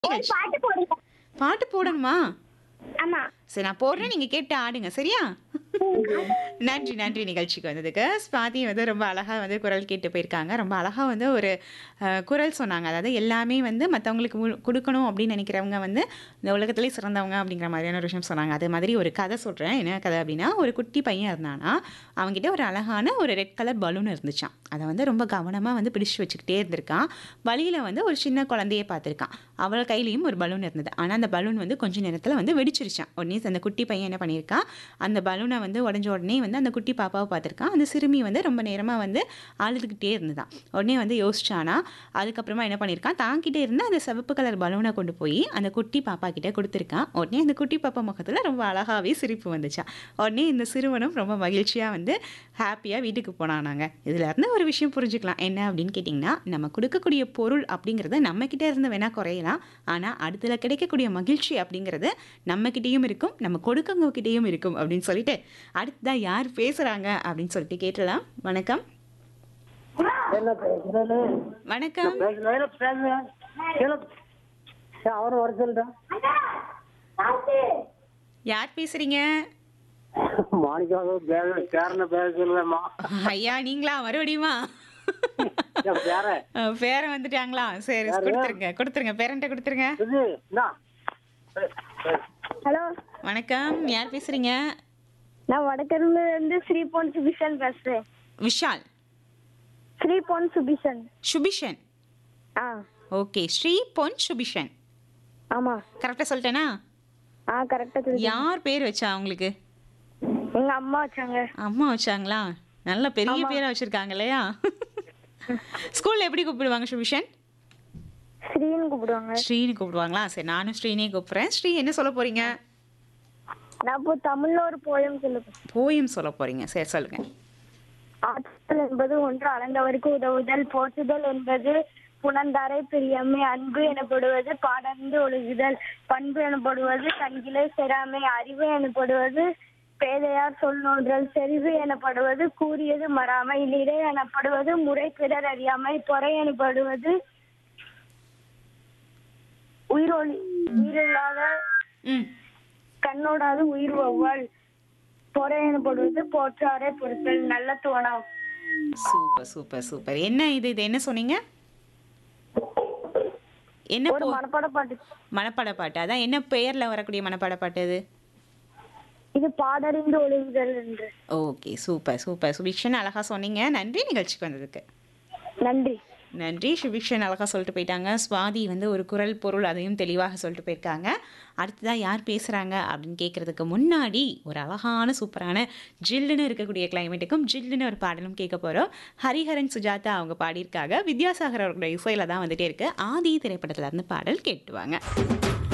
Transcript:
ஒரு பாட்டு போடுங்க பாட்டு போடணுமா ஆமா சரி நான் போடுறேன் நீங்க கேட்டு ஆடுங்க சரியா நன்றி நன்றி நிகழ்ச்சிக்கு வந்ததுக்கு ஸ்வாதி வந்து ரொம்ப அழகா வந்து குரல் கேட்டு போயிருக்காங்க ரொம்ப அழகா வந்து ஒரு அஹ், குரல் சொன்னாங்க அதாவது எல்லாமே வந்து மற்றவங்களுக்கு கொடுக்கணும் அப்படின்னு நினைக்கிறவங்க வந்து இந்த உலகத்திலே சிறந்தவங்க அப்படிங்கிற மாதிரியான ஒரு விஷயம் சொன்னாங்க அது மாதிரி ஒரு கதை சொல்கிறேன் என்ன கதை அப்படின்னா ஒரு குட்டி பையன் இருந்தானா அவங்ககிட்ட ஒரு அழகான ஒரு ரெட் கலர் பலூன் இருந்துச்சான் அதை வந்து ரொம்ப கவனமாக வந்து பிடிச்சு வச்சுக்கிட்டே இருந்திருக்கான் வழியில் வந்து ஒரு சின்ன குழந்தைய பார்த்துருக்கான் அவள் கையிலையும் ஒரு பலூன் இருந்தது ஆனால் அந்த பலூன் வந்து கொஞ்ச நேரத்தில் வந்து வெடிச்சிருச்சான் உடனே அந்த குட்டி பையன் என்ன பண்ணியிருக்கான் அந்த பலூனை வந்து உடஞ்ச உடனே வந்து அந்த குட்டி பாப்பாவை பார்த்துருக்கான் அந்த சிறுமி வந்து ரொம்ப நேரமாக வந்து அழுதுகிட்டே இருந்ததான் உடனே வந்து யோசிச்சானா அதுக்கப்புறமா என்ன பண்ணியிருக்கான் தாங்கிட்டே இருந்த அந்த சிவப்பு கலர் பலூனை கொண்டு போய் அந்த குட்டி பாப்பா கிட்ட கொடுத்துருக்கான் உடனே அந்த குட்டி பாப்பா முகத்தில் ரொம்ப அழகாகவே சிரிப்பு வந்துச்சான் உடனே இந்த சிறுவனும் ரொம்ப மகிழ்ச்சியாக வந்து ஹாப்பியாக வீட்டுக்கு போனானாங்க இதுல இருந்து ஒரு விஷயம் புரிஞ்சுக்கலாம் என்ன அப்படின்னு கேட்டிங்கன்னா நம்ம கொடுக்கக்கூடிய பொருள் அப்படிங்கிறது நம்மக்கிட்ட இருந்து வேணால் குறையலாம் ஆனால் அடுத்துல கிடைக்கக்கூடிய மகிழ்ச்சி அப்படிங்கிறது நம்மக்கிட்டேயும் இருக்கும் நம்ம கொடுக்கவங்கக்கிட்டேயும் இருக்கும் அப்படின்னு சொல்லிட்டு அடுத்ததா யார் பேசுகிறாங்க அப்படின்னு சொல்லிட்டு கேட்டலாம் வணக்கம் என்ன பேசுறது வணக்கம் பேசுறேன் பேசுறேன் கேளு அவரை வர சொல்லிட்டேன் யார் பேசுறீங்க மாணிக்காக பேர பேரனை பேச சொல்லுவேம்மா ஐயா நீங்களா மறுபடியுமா என் பேர அஹ், பேரன் வந்துட்டாங்களா சரி கொடுத்துருங்க கொடுத்துருங்க பேரண்ட்ட கொடுத்துருங்க இது என்ன ஹலோ வணக்கம் யார் பேசுறீங்க நான் வடக்கருல இருந்து ஸ்ரீ பொன் சுபிஷன் பேசுறேன் விஷால் ஸ்ரீ பொன் சுபிஷன் சுபிஷன் ஆ ஓகே ஸ்ரீ பொன் சுபிஷன் ஆமா கரெக்டாக சொல்லிட்டேனா ஆ கரெக்டா சொல்லி யார் பேர் வச்சா உங்களுக்கு எங்க அம்மா வச்சாங்க அம்மா வச்சாங்களா நல்ல பெரிய பேரா வச்சிருக்காங்க இல்லையா ஸ்கூல்ல எப்படி கூப்பிடுவாங்க சுபிஷன் ஸ்ரீன்னு கூப்பிடுவாங்க ஸ்ரீன்னு கூப்பிடுவாங்களா சரி நானும் ஸ்ரீனே கூப்பிடுறேன் ஸ்ரீ என்ன சொல்ல போறீங்க நான் இப்போ தமிழ்ல ஒரு போயம் சொல்லுவேன் போயம் சொல்ல போறீங்க சரி சொல்லுங்க ஆற்றல் என்பது ஒன்று அளந்தவருக்கு உதவுதல் போற்றுதல் என்பது புணர்ந்தாரை பிரியமே அன்பு எனப்படுவது பாடர்ந்து ஒழுகுதல் பண்பு எனப்படுவது கண்கிலே செராமை அறிவு எனப்படுவது பேதையார் சொல் நோன்றல் செறிவு எனப்படுவது கூறியது மறாமை இடை எனப்படுவது முறை பிறர் அறியாமை பொறை எனப்படுவது உயிரொளி உயிரில்லாத ம் கண்ணோடாது உயிர் ஒவ்வாள் பொறை எனப்படுவது போற்றாரை பொறுத்தல் நல்ல தோணம் சூப்பர் சூப்பர் சூப்பர் என்ன இது இது என்ன சொன்னீங்க என்ன ஒரு போ மனப்பாட பாட்டு மனப்பாட பாட்டு அதான் என்ன பெயர்ல வரக்கூடிய மனப்பாட பாட்டு அது இது பாடறிந்து ஒழுகுதல் என்று ஓகே சூப்பர் சூப்பர் சுபிக்ஷன் அழகா சொன்னீங்க நன்றி நிகழ்ச்சிக்கு வந்ததுக்கு நன்றி நன்றி சுபிக்ஷன் அழகா சொல்லிட்டு போயிட்டாங்க சுவாதி வந்து ஒரு குரல் பொருள் அதையும் தெளிவாக சொல்லிட்டு போயிருக்காங்க அடுத்ததா யார் பேசுறாங்க அப்படின்னு கேட்கறதுக்கு முன்னாடி ஒரு அழகான சூப்பரான ஜில்லுன்னு இருக்கக்கூடிய கிளைமேட்டுக்கும் ஜில்லுன்னு ஒரு பாடலும் கேட்க போறோம் ஹரிஹரன் சுஜாதா அவங்க பாடியிருக்காங்க வித்யாசாகர் அவர்களுடைய இசையில தான் வந்துட்டே இருக்கு ஆதி திரைப்படத்துல இருந்து பாடல் கேட்டுவாங்க